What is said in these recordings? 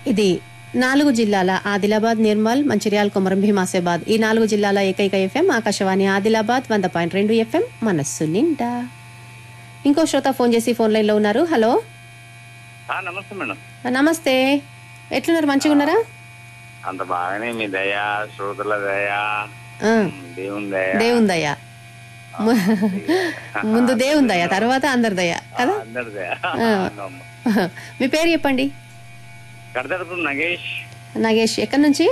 ఇది నాలుగు జిల్లాల ఆదిలాబాద్ నిర్మల్ మంచిర్యాల కొమరం భీమాసేబాద్ ఈ నాలుగు జిల్లాల ఏకైక ఎఫ్ఎం ఆకాశవాణి ఆదిలాబాద్ వంద పాయింట్ రెండు ఎఫ్ఎం మనస్సు నిండా ఇంకో శ్రోత ఫోన్ చేసి ఫోన్ లైన్లో ఉన్నారు హలో ఆ, నమస్తే మేడం నమస్తే ఎట్లున్నారు మంచిగా ఉన్నారా అంత బాగానే మీ దయ శ్రోతల దయ ఆ, దేవుని దయ దేవుని దయ ము- ముందు దేవుని దయ తర్వాత అందరి దయ కదా అందరి దయ మీ పేరు చెప్పండి కడతడుపు నగేష్ నాగేష్ ఎక్కడి నుంచి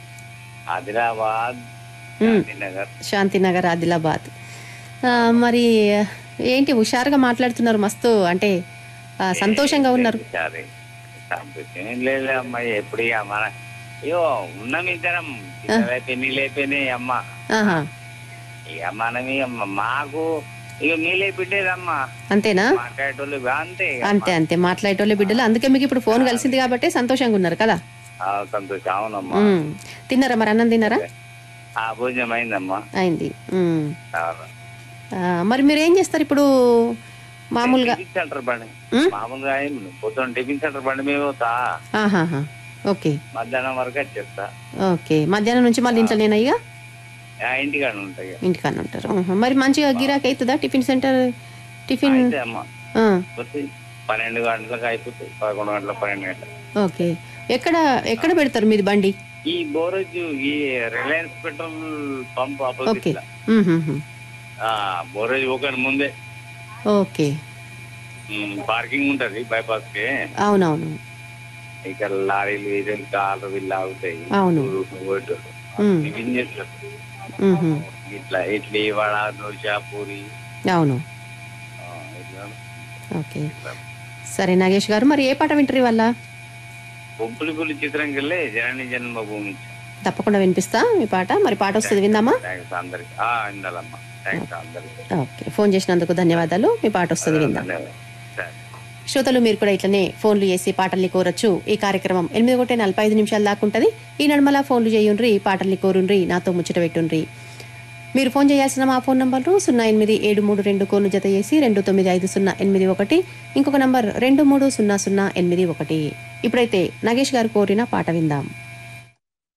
ఆదిలాబాద్ మ్. నగర్ శాంతినగర్ ఆదిలాబాద్ ఆ, మరి ఏంటి హుషారుగా మాట్లాడుతున్నారు మస్తు అంటే ఆ, సంతోషంగా ఉన్నారు సరే సంతోషం ఏం లేదు అమ్మాయి ఎప్పుడు ఇక మన అయ్యో ఉన్నాం ఇద్దరం పిల్లలు అయిపోయి అయిపోయినాయి అమ్మ ఆహా ఇక మనం ఇక మాకు ఇక నీళ్ళే పెట్టేదమ్మా అంతేనా మాట్లాడేటోళ్ళు ఇక అంతే ఇక. అంతే అంతే మాట్లాడేటోళ్ళే బిడ్డలు అందుకే మీకు ఇప్పుడు ఫోన్ కలిసింది కాబట్టి సంతోషంగా ఉన్నారు కదా ఆ, సంతోషం అవునమ్మా ఉమ్. తిన్నారా మరి అన్నం తిన్నారా ఆ భోజనం అయిందమ్మా అయింది ఉమ్. అవును. ఆ, మరి మీరు ఏం చేస్తారు ఇప్పుడు మామూలుగా టిఫిన్ సెంటర్ బండి ఉమ్? మామూలుగా ఏం పొద్దున్న టిఫిన్ సెంటర్ బండి మీద పోతా ఆహాహా ఓకే మధ్యాహ్నం వరకు వచ్చేస్తా ఓకే మధ్యాహ్నం నుంచి మళ్ళీ ఇంట్లో నేను ఇక ఆ ఇంటికాడ ఉంటాయి ఇంటికన్నా ఉంటారు ఆహా. మరి మంచిగా గిరాకీ అవుతుందా టిఫిన్ సెంటర్ టిఫిన్ అయితే అమ్మ ఆ, వచ్చి పన్నెండు గంటలకు అయిపోతాయి పదకొండు గంటల పన్నెండు గంటలకు ఓకే ఎక్కడ ఎక్కడ పెడతారు మీది బండి ఈ బోరోజు ఈ Reliance petrol pump opposite okay లా. ఉమ్, ఉమ్, ఉమ్. ఆ బోరోజు ఒక ముందే ఓకే ఉమ్, పార్కింగ్ ఉంటది బైపాస్ కి అవునవును ఇక్కడ లారీలు వీధులు కార్లు వీళ్ళు ఆగుతాయి అవును. పోయేటోళ్ళు. ఉమ్, టిఫిన్ చేస్తారు ఉమ్, ఉమ్. ఇట్లా ఇడ్లీ వడ దోశ పూరి అవును ఆ, ఇట్లా ఓకే సరే నాగేష్ గారు మరి ఏ పాట వింటారు వల్ల బొబ్బులి పులి చిత్రం కెళ్ళి జనని జన్మభూమి తప్పకుండా వినిపిస్తా మీ పాట మరి పాట వస్తుంది విందామా థ్యాంక్స్ అందరికి ఆ, ఇందాలమ్మా థ్యాంక్స్ అందరికి ఓకే ఫోన్ చేసినందుకు ధన్యవాదాలు మీ పాట వస్తుంది విందాం ధన్యవాదాలు సరే శ్రోతలు మీరు కూడా ఇట్లనే ఫోన్లు చేసి పాటల్ని కోరొచ్చు ఈ కార్యక్రమం ఎనిమిది ఒకటి నలభై ఐదు నిమిషాలు దాకుంటది ఈ నడమలా ఫోన్లు చేయుండ్రి పాటల్ని కోరుండ్రి నాతో ముచ్చట పెట్టుండ్రి మీరు ఫోన్ చేయాల్సిన మా ఫోన్ నంబర్లు సున్నా ఎనిమిది ఏడు మూడు రెండు కోను జత చేసి రెండు తొమ్మిది ఐదు సున్నా ఎనిమిది ఒకటి ఇంకొక నంబర్ రెండు మూడు సున్నా సున్నా ఎనిమిది ఒకటి ఇప్పుడైతే నగేష్ గారు కోరిన పాట విందాం